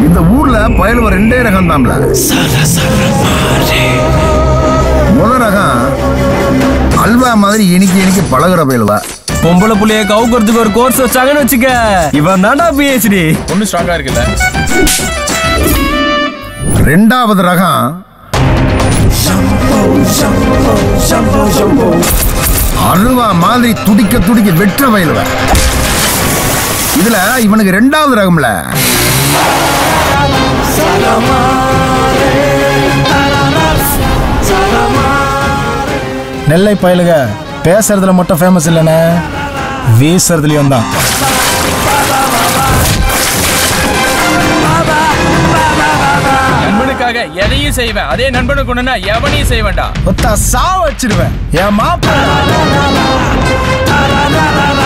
இந்த ஊர்ல பயலுவ ரெண்டே ரகம் தான்ல முத ரகம் அல்வா மாதிரி இனிக்கி இனிக்கி பழகுற பயலுவ பொம்பளை புள்ளைய கவுக்கிறதுக்கு ஒரு கோர்ஸ் வச்சாங்கன்னு வச்சுக்க இவன் தான்டா பிஹெச்டி ஒன்னும் ஸ்ட்ராங்கா இருக்குல்ல ரெண்டாவது ரகம் அருவா மாதிரி துடிக்க துடிக்க வெற்ற வயலுவ இதுல இவனுக்கு ரெண்டாவது ரகம்ல நெல்லை பயலுக பேசுறதுல மட்டும் ஃபேமஸ் இல்லைண்ணே வீசுறதுலயும் தான் நண்பனுக்காக எதையும் செய்வேன் அதே நண்பனுக்கு ஒண்ணுனா எவனையும் செய்வேன்டா ஒத்தா சா வச்சிருவேன் என் மாப்பிள்ள